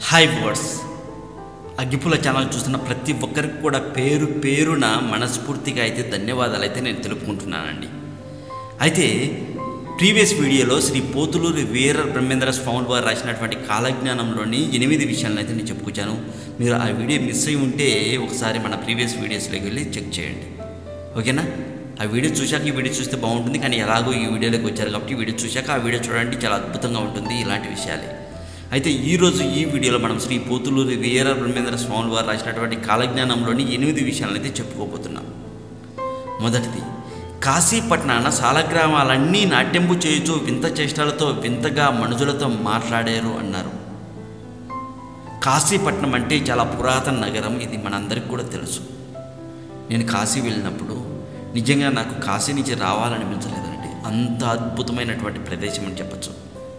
hi words అగ్గిపుల channel చూస్తున్న ప్రతి ఒక్కరికి కూడా పేరు పేరున మనస్ఫూర్తిగా అయితే ధన్యవాదాలు అయితే నేను తెలుపుకుంటున్నానండి అయితే ప్రీవియస్ వీడియోలో శ్రీ పోతులూరి వీర బ్రహ్మేంద్ర స్వామి వారు రాసినటువంటి కాలజ్ఞానంలోని ఎనిమిది విషయాలను అయితే నేను చెప్పుకొచ్చాను మీరు ఆ వీడియో మిస్ అయి ఉంటే ఒకసారి మన ప్రీవియస్ వీడియోస్లోకి వెళ్ళి చెక్ చేయండి ఓకేనా ఆ వీడియో చూశాక ఈ వీడియో చూస్తే బాగుంటుంది కానీ ఎలాగో ఈ వీడియోలోకి వచ్చారు కాబట్టి ఈ వీడియో చూశాక ఆ వీడియో చూడండి చాలా అద్భుతంగా ఉంటుంది ఇలాంటి విషయాలే అయితే ఈరోజు ఈ వీడియోలో మనం శ్రీ పోతులూరి వీర బ్రహ్మేంద్ర స్వామి వారు రాసినటువంటి కాలజ్ఞానంలోని ఎనిమిది విషయాలను అయితే చెప్పుకోబోతున్నాం మొదటిది కాశీపట్నాన సాలగ్రామాలన్నీ నాట్యంపు చేయుచు వింత చేష్టలతో వింతగా మనుషులతో మాట్లాడారు అన్నారు కాశీపట్నం అంటే చాలా పురాతన నగరం ఇది మనందరికి కూడా తెలుసు నేను కాశీ వెళ్ళినప్పుడు నిజంగా నాకు కాశీ నుంచి రావాలనిపించలేదండి అంత అద్భుతమైనటువంటి ప్రదేశం అని చెప్పచ్చు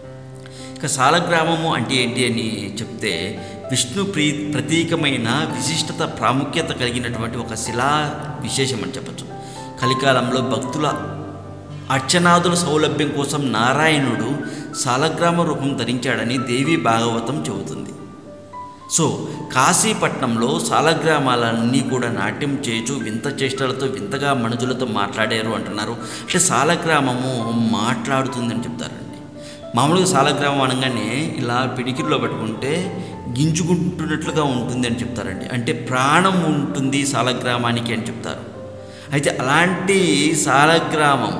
ఇక సాలగ్రామము అంటే ఏంటి అని చెప్తే విష్ణు ప్రీ ప్రతీకమైన విశిష్టత ప్రాముఖ్యత కలిగినటువంటి ఒక శిలా విశేషం అని చెప్పచ్చు కలికాలంలో భక్తుల అర్చనాదుల సౌలభ్యం కోసం నారాయణుడు సాలగ్రామ రూపం ధరించాడని దేవి భాగవతం చెబుతుంది సో కాశీపట్నంలో సాలగ్రామాలన్నీ కూడా నాట్యం చేయుచు వింత చేష్టలతో వింతగా మనుషులతో మాట్లాడారు అంటున్నారు అంటే సాలగ్రామము మాట్లాడుతుందని చెప్తారండి మామూలుగా సాలగ్రామం అనగానే ఇలా పిడికిల్లో పెట్టుకుంటే గింజుకుంటున్నట్లుగా ఉంటుంది అని చెప్తారండి అంటే ప్రాణం ఉంటుంది సాలగ్రామానికి అని చెప్తారు అయితే అలాంటి సాలగ్రామం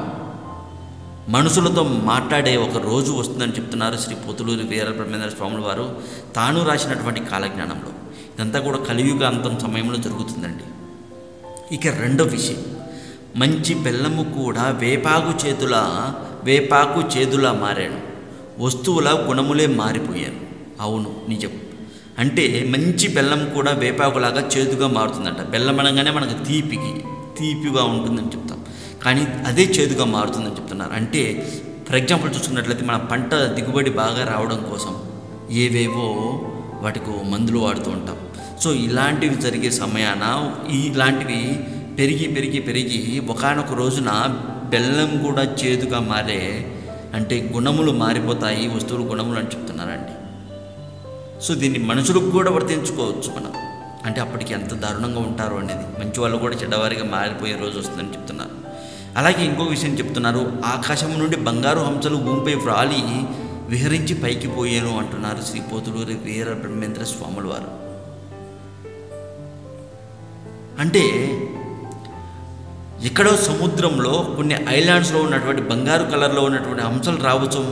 మనుషులతో మాట్లాడే ఒక రోజు వస్తుందని చెప్తున్నారు శ్రీ పొతులూరి వీర బ్రహ్మేంద్ర స్వాముల వారు తాను రాసినటువంటి కాలజ్ఞానంలో ఇదంతా కూడా కలియుగ అంతం సమయంలో జరుగుతుందండి ఇక రెండో విషయం మంచి బెల్లము కూడా వేపాకు చేతుల వేపాకు చేదులా మారాను వస్తువుల గుణములే మారిపోయాను అవును నిజం అంటే మంచి బెల్లం కూడా వేపాకులాగా చేదుగా మారుతుందంట బెల్లం అనగానే మనకు తీపికి తీపిగా ఉంటుందని చెప్తాం కానీ అదే చేదుగా మారుతుందని చెప్తున్నారు అంటే ఫర్ ఎగ్జాంపుల్ చూసుకున్నట్లయితే మన పంట దిగుబడి బాగా రావడం కోసం ఏవేవో వాటికి మందులు వాడుతూ ఉంటాం సో ఇలాంటివి జరిగే సమయాన ఇలాంటివి పెరిగి పెరిగి పెరిగి ఒకనొక రోజున బెల్లం కూడా చేదుగా మారే అంటే గుణములు మారిపోతాయి వస్తువులు గుణములు అని చెప్తున్నారండి సో దీన్ని మనుషులకు కూడా వర్తించుకోవచ్చు మనం అంటే అప్పటికి ఎంత దారుణంగా ఉంటారు అనేది మంచి వాళ్ళు కూడా చెడ్డవారిగా మారిపోయే రోజు వస్తుందని చెప్తున్నారు అలాగే ఇంకో విషయం చెప్తున్నారు ఆకాశం నుండి బంగారు హంసలు భూమిపై వ్రాలి విహరించి పైకి పోయాను అంటున్నారు శ్రీ పోతులూరి వీర బ్రహ్మేంద్ర స్వాముల వారు అంటే ఎక్కడో సముద్రంలో కొన్ని ఐలాండ్స్లో ఉన్నటువంటి బంగారు కలర్లో ఉన్నటువంటి హంసలు రావచ్చు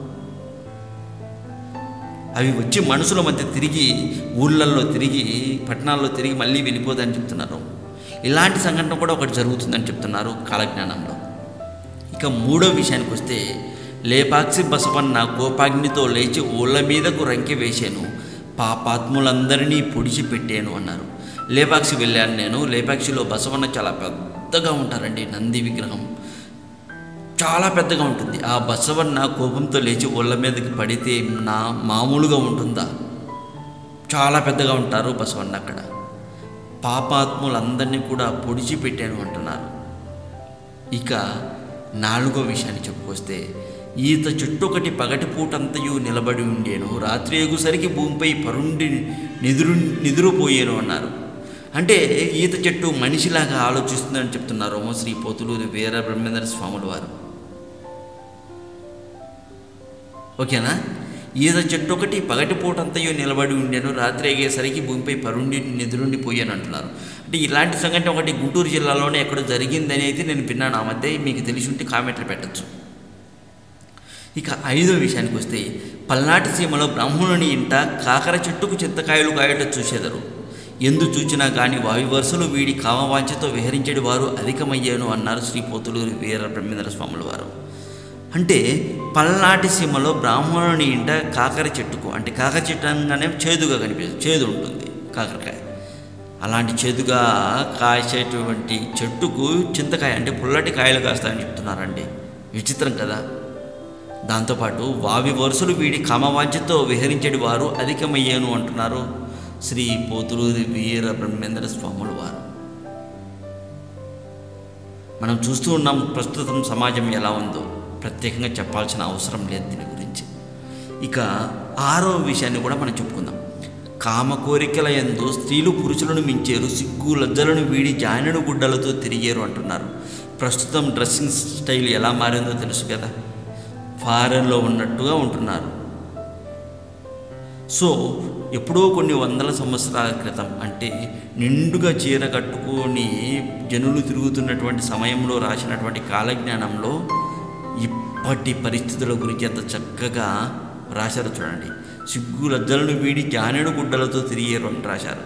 అవి వచ్చి మనుషుల మధ్య తిరిగి ఊళ్ళల్లో తిరిగి పట్టణాల్లో తిరిగి మళ్ళీ వెళ్ళిపోదని చెప్తున్నారు ఇలాంటి సంఘటన కూడా ఒకటి జరుగుతుందని చెప్తున్నారు కాలజ్ఞానంలో ఇక మూడో విషయానికి వస్తే లేపాక్షి బసవన్న కోపాగ్నితో లేచి ఊళ్ళ మీదకు రంకె వేశాను పాపాత్ములందరినీ పొడిచి పెట్టాను అన్నారు లేపాక్షి వెళ్ళాను నేను లేపాక్షిలో బసవన్న చాలా పెద్దగా ఉంటారండి నంది విగ్రహం చాలా పెద్దగా ఉంటుంది ఆ బసవన్న కోపంతో లేచి ఒళ్ళ మీదకి పడితే నా మామూలుగా ఉంటుందా చాలా పెద్దగా ఉంటారు బసవన్న అక్కడ పాపాత్ములందరినీ కూడా పొడిచి పెట్టాను అంటున్నారు ఇక నాలుగో విషయాన్ని చెప్పుకొస్తే ఈత చెట్టు ఒకటి పగటి పూటంతయు నిలబడి ఉండేను రాత్రి ఎగుసరికి భూమిపై పరుండి నిదురు నిదురుపోయాను అన్నారు అంటే ఈత చెట్టు మనిషిలాగా ఆలోచిస్తుందని చెప్తున్నారు శ్రీ పోతులూరి వీర బ్రహ్మేంద్ర స్వాముల వారు ఓకేనా ఈత చెట్టు ఒకటి పగటి పూటంతయో నిలబడి ఉండేను రాత్రి అయ్యేసరికి భూమిపై పరుండి నిద్రుండి పోయాను అంటున్నారు అంటే ఇలాంటి సంఘటన ఒకటి గుంటూరు జిల్లాలోనే ఎక్కడో జరిగిందని అయితే నేను విన్నాను ఆ మధ్య మీకు తెలిసి ఉంటే కామెంట్లు పెట్టచ్చు ఇక ఐదో విషయానికి వస్తే పల్నాటి సీమలో బ్రాహ్మణుని ఇంట కాకర చెట్టుకు చింతకాయలు కాయట చూసేదరు ఎందు చూచినా కానీ వాయు వరుసలు వీడి కామవాంఛతో విహరించేది వారు అధికమయ్యాను అన్నారు శ్రీ పోతులూరి వీర బ్రహ్మేంద్ర స్వాముల వారు అంటే పల్నాటి సీమలో బ్రాహ్మణుని ఇంట కాకర చెట్టుకు అంటే కాకర చెట్టు అనగానే చేదుగా కనిపిస్తుంది చేదు ఉంటుంది కాకరకాయ అలాంటి చేదుగా కాసేటువంటి చెట్టుకు చింతకాయ అంటే పుల్లటి కాయలు కాస్తాయని చెప్తున్నారండి విచిత్రం కదా దాంతోపాటు వావి వరుసలు వీడి కామవాంఛతో విహరించేటి వారు అధికమయ్యాను అంటున్నారు శ్రీ పోతులూరి వీర బ్రహ్మేంద్ర స్వాముల వారు మనం చూస్తూ ఉన్నాం ప్రస్తుతం సమాజం ఎలా ఉందో ప్రత్యేకంగా చెప్పాల్సిన అవసరం లేదు దీని గురించి ఇక ఆరో విషయాన్ని కూడా మనం చెప్పుకుందాం కామ కోరికల ఎందు స్త్రీలు పురుషులను మించేరు సిగ్గు లజ్జలను వీడి జానెడు గుడ్డలతో తిరిగేరు అంటున్నారు ప్రస్తుతం డ్రెస్సింగ్ స్టైల్ ఎలా మారిందో తెలుసు కదా ఫారెన్లో ఉన్నట్టుగా ఉంటున్నారు సో ఎప్పుడో కొన్ని వందల సంవత్సరాల క్రితం అంటే నిండుగా చీర కట్టుకొని జనులు తిరుగుతున్నటువంటి సమయంలో రాసినటువంటి కాలజ్ఞానంలో ఇప్పటి పరిస్థితుల గురించి ఎంత చక్కగా రాశారు చూడండి సిగ్గు లజ్జలను వీడి జానెడు గుడ్డలతో తిరిగేరు అని రాశారు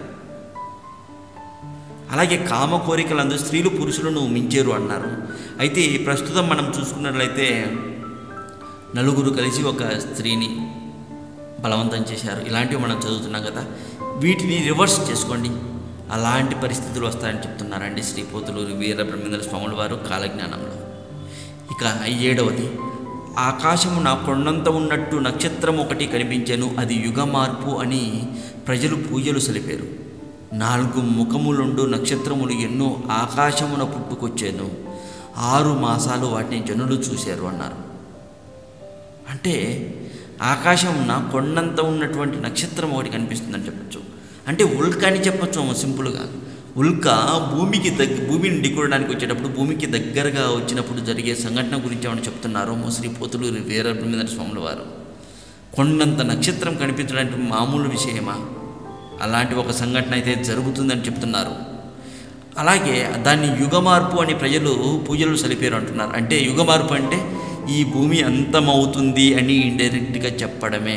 అలాగే కామ కోరికలందు స్త్రీలు పురుషులను మించేరు అన్నారు అయితే ప్రస్తుతం మనం చూసుకున్నట్లయితే నలుగురు కలిసి ఒక స్త్రీని బలవంతం చేశారు ఇలాంటివి మనం చదువుతున్నాం కదా వీటిని రివర్స్ చేసుకోండి అలాంటి పరిస్థితులు వస్తాయని చెప్తున్నారండి శ్రీపోతులు వీర బ్రహ్మేంద్ర స్వాముల వారు కాలజ్ఞానంలో ఇక ఏడవది ఆకాశము నా కొండంత ఉన్నట్టు నక్షత్రం ఒకటి కనిపించెను అది యుగ మార్పు అని ప్రజలు పూజలు సలిపారు నాలుగు ముఖములుండు నక్షత్రములు ఎన్నో ఆకాశమున పుట్టుకొచ్చాను ఆరు మాసాలు వాటిని జనులు చూశారు అన్నారు అంటే ఆకాశమున కొండంత ఉన్నటువంటి నక్షత్రం ఒకటి కనిపిస్తుందని చెప్పచ్చు అంటే ఉల్క అని చెప్పచ్చు సింపుల్గా ఉల్క భూమికి దగ్గ భూమిని ఢీకొనడానికి వచ్చేటప్పుడు భూమికి దగ్గరగా వచ్చినప్పుడు జరిగే సంఘటన గురించి ఏమైనా చెప్తున్నారు శ్రీ పోతులూరి వీర బ్రహ్మేంద్ర స్వాముల వారు కొండంత నక్షత్రం కనిపించడానికి మామూలు విషయమా అలాంటి ఒక సంఘటన అయితే జరుగుతుందని చెప్తున్నారు అలాగే దాన్ని యుగ మార్పు అని ప్రజలు పూజలు సలిపారు అంటున్నారు అంటే యుగ మార్పు అంటే ఈ భూమి అంతమవుతుంది అని ఇండైరెక్ట్గా చెప్పడమే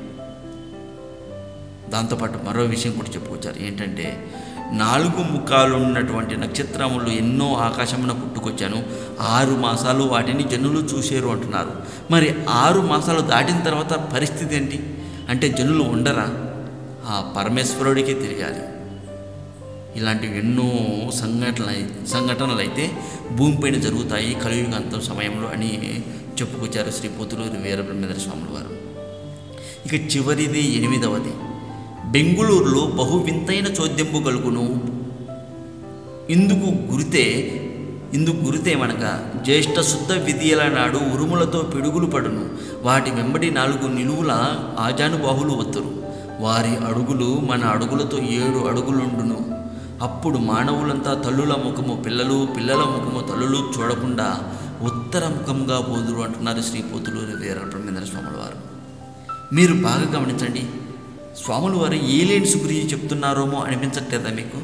దాంతోపాటు మరో విషయం కూడా చెప్పుకొచ్చారు ఏంటంటే నాలుగు ముఖాలు ఉన్నటువంటి నక్షత్రములు ఎన్నో ఆకాశమున పుట్టుకొచ్చాను ఆరు మాసాలు వాటిని జనులు చూశారు అంటున్నారు మరి ఆరు మాసాలు దాటిన తర్వాత పరిస్థితి ఏంటి అంటే జనులు ఉండరా ఆ పరమేశ్వరుడికి తిరగాలి ఇలాంటివి ఎన్నో సంఘటనలు సంఘటనలు అయితే భూమిపైన జరుగుతాయి కలియుగంతం సమయంలో అని చెప్పుకొచ్చారు శ్రీ పోతులూరి వీరబ్రహ్మేంద్ర స్వాముల వారు ఇక చివరిది ఎనిమిదవది బెంగుళూరులో బహు వింతైన చోద్యంబు కలుగును ఇందుకు గురితే ఇందుకు గురితేమనగా జ్యేష్ఠ శుద్ధ విధియల నాడు ఉరుములతో పిడుగులు పడును వాటి వెంబడి నాలుగు నిలువుల ఆజానుబాహులు వత్తురు వారి అడుగులు మన అడుగులతో ఏడు అడుగులుండును అప్పుడు మానవులంతా తల్లుల ముఖము పిల్లలు పిల్లల ముఖము తల్లులు చూడకుండా ఉత్తర ముఖంగా పోదురు అంటున్నారు శ్రీ పోతులూరి వీర బ్రహ్మేంద్ర స్వాముల వారు మీరు బాగా గమనించండి స్వాముల వారు ఏలియన్స్ గురించి చెప్తున్నారేమో అనిపించట్లేదా మీకు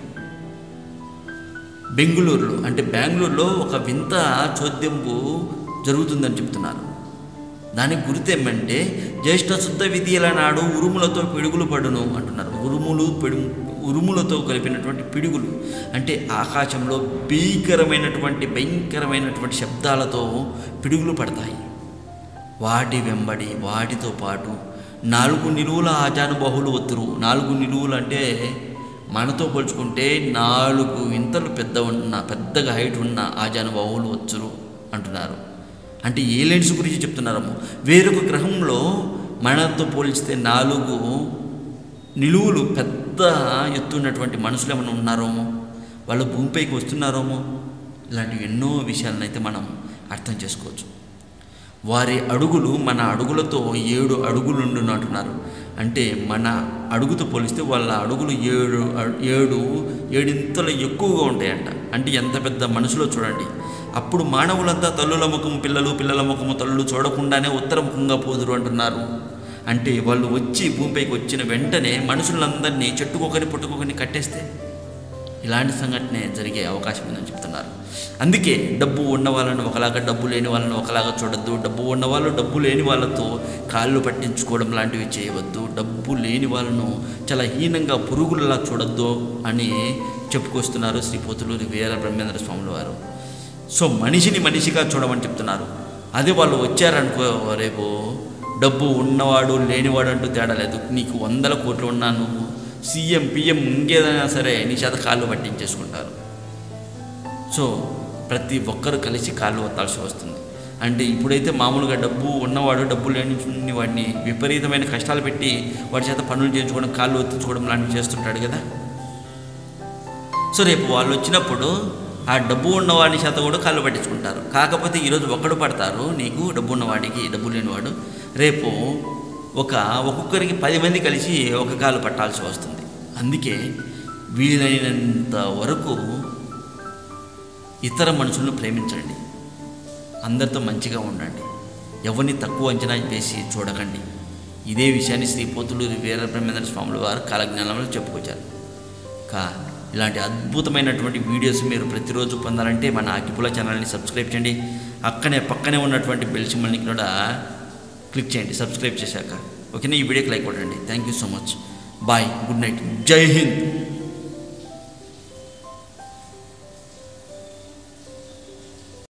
బెంగుళూరులో అంటే బెంగళూరులో ఒక వింత చోద్యంపు జరుగుతుందని చెప్తున్నారు దానికి గుర్తేమంటే జ్యేష్ఠ శుద్ధ విధియల నాడు ఉరుములతో పిడుగులు పడును అంటున్నారు ఉరుములు పిడు ఉరుములతో కలిపినటువంటి పిడుగులు అంటే ఆకాశంలో భీకరమైనటువంటి భయంకరమైనటువంటి శబ్దాలతో పిడుగులు పడతాయి వాటి వెంబడి వాటితో పాటు నాలుగు నిలువుల ఆజానుబాహులు ఒత్తురు నాలుగు నిలువులు అంటే మనతో పోల్చుకుంటే నాలుగు ఇంతలు పెద్ద ఉన్న పెద్దగా హైట్ ఉన్న ఆజానుబాహులు వచ్చురు అంటున్నారు అంటే ఏలియన్స్ గురించి చెప్తున్నారమ్మో వేరొక గ్రహంలో మనతో పోల్చితే నాలుగు నిలువులు పెద్ద ఎత్తున్నటువంటి మనుషులు ఏమైనా ఉన్నారేమో వాళ్ళు భూమిపైకి వస్తున్నారేమో ఇలాంటి ఎన్నో విషయాలను అయితే మనం అర్థం చేసుకోవచ్చు వారి అడుగులు మన అడుగులతో ఏడు అడుగులుండును అంటున్నారు అంటే మన అడుగుతో పోలిస్తే వాళ్ళ అడుగులు ఏడు అడు- ఏడు ఏడింతలు ఎక్కువగా ఉంటాయంట అంటే ఎంత పెద్ద మనసులో చూడండి అప్పుడు మానవులంతా తల్లుల ముఖము పిల్లలు పిల్లల ముఖము తల్లులు చూడకుండానే ఉత్తర ముఖంగా పోదురు అంటున్నారు అంటే వాళ్ళు వచ్చి భూమిపైకి వచ్చిన వెంటనే మనుషులందరినీ చెట్టుకొకరి పుట్టుకొకరిని కట్టేస్తే ఇలాంటి సంఘటనే జరిగే అవకాశం ఉందని చెప్తున్నారు అందుకే డబ్బు ఉన్న వాళ్ళని ఒకలాగా డబ్బు లేని వాళ్ళని ఒకలాగా చూడొద్దు డబ్బు ఉన్న వాళ్ళు డబ్బు లేని వాళ్ళతో కాళ్ళు పట్టించుకోవడం లాంటివి చేయవద్దు డబ్బు లేని వాళ్ళను చాలా హీనంగా పురుగులలా చూడొద్దు అని చెప్పుకొస్తున్నారు శ్రీ పోతులూరి వీర బ్రహ్మేంద్ర స్వాముల వారు సో మనిషిని మనిషిగా చూడమని చెప్తున్నారు అదే వాళ్ళు వచ్చారనుకో రేపు డబ్బు ఉన్నవాడు లేనివాడు అంటూ తేడా లేదు నీకు వందల కోట్లు ఉన్నా నువ్వు సీఎం పిఎం ఇంకేదైనా సరే నీ చేత కాళ్ళు పట్టించేసుకుంటారు సో ప్రతి ఒక్కరు కలిసి కాళ్ళు ఒత్తాల్సి వస్తుంది అంటే ఇప్పుడైతే మామూలుగా డబ్బు ఉన్నవాడు డబ్బు లేని వాడిని విపరీతమైన కష్టాలు పెట్టి వాడి చేత పనులు చేయించుకోవడం కాళ్ళు ఒత్తించుకోవడం లాంటివి చేస్తుంటాడు కదా సో రేపు వాళ్ళు వచ్చినప్పుడు ఆ డబ్బు ఉన్నవాడి చేత కూడా కాళ్ళు పట్టించుకుంటారు కాకపోతే ఈరోజు ఒక్కడు పడతారు నీకు డబ్బు ఉన్నవాడికి డబ్బు లేనివాడు రేపు ఒక ఒక్కొక్కరికి పది మంది కలిసి ఒక కాలు పట్టాల్సి వస్తుంది అందుకే వీలైనంత వరకు ఇతర మనుషులను ప్రేమించండి అందరితో మంచిగా ఉండండి ఎవరిని తక్కువ అంచనా వేసి చూడకండి ఇదే విషయాన్ని శ్రీ పోతులూరి వీరబ్రహ్మేంద్ర స్వాముల వారు కాలజ్ఞానంలో చెప్పుకొచ్చారు కా ఇలాంటి అద్భుతమైనటువంటి వీడియోస్ మీరు ప్రతిరోజు పొందాలంటే మన అగ్గిపుల ఛానల్ని సబ్స్క్రైబ్ చేయండి అక్కనే పక్కనే ఉన్నటువంటి బెల్ సింబల్ని కూడా క్లిక్ చేయండి సబ్స్క్రైబ్ చేశాక ఓకేనా ఈ వీడియోకి లైక్ కొట్టండి thank you so much bye good night జై హింద్